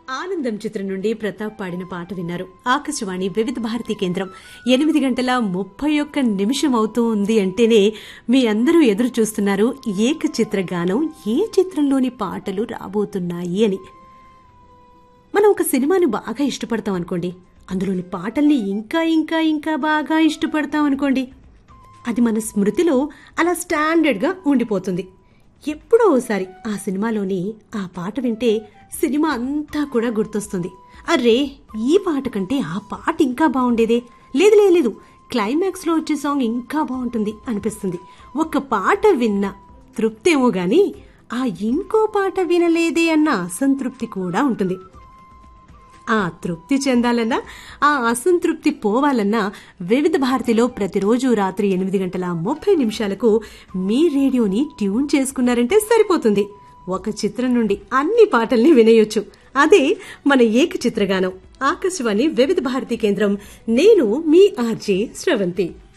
ఆనందం చిత్రం నుండి ప్రతాప్ పాడిన పాట విన్నారు ఆకాశవాణి వివిధ భారతి కేంద్రం ఎనిమిది గంటల ముప్పై ఒక్క నిమిషం అవుతూ ఉంది అంటేనే మీ అందరూ ఎదురు చూస్తున్నారు ఏక చిత్ర గానం ఏ చిత్రంలోని పాటలు రాబోతున్నాయి అని మనం ఒక సినిమాని బాగా ఇష్టపడతాం అనుకోండి అందులోని పాటల్ని ఇంకా ఇంకా ఇంకా బాగా ఇష్టపడతాం అనుకోండి అది మన స్మృతిలో అలా స్టాండర్డ్గా ఉండిపోతుంది ఎప్పుడో ఓసారి ఆ సినిమాలోని ఆ పాట వింటే సినిమా అంతా కూడా గుర్తొస్తుంది అర్రే ఈ పాట కంటే ఆ పాట ఇంకా బాగుండేదే లేదు లేదు లేదు క్లైమాక్స్ లో వచ్చే సాంగ్ ఇంకా బాగుంటుంది అనిపిస్తుంది ఒక పాట విన్న తృప్తేమో గాని ఆ ఇంకో పాట వినలేదే అన్న అసంతృప్తి కూడా ఉంటుంది ఆ తృప్తి చెందాలన్నా ఆ అసంతృప్తి పోవాలన్నా వివిధ భారతిలో ప్రతిరోజు రాత్రి ఎనిమిది గంటల ముప్పై నిమిషాలకు మీ రేడియోని ట్యూన్ చేసుకున్నారంటే సరిపోతుంది ఒక చిత్రం నుండి అన్ని పాటల్ని వినేయొచ్చు అదే మన ఏక చిత్రగానం ఆకాశవాణి వివిధ భారతి కేంద్రం నేను మీ ఆర్జే శ్రవంతి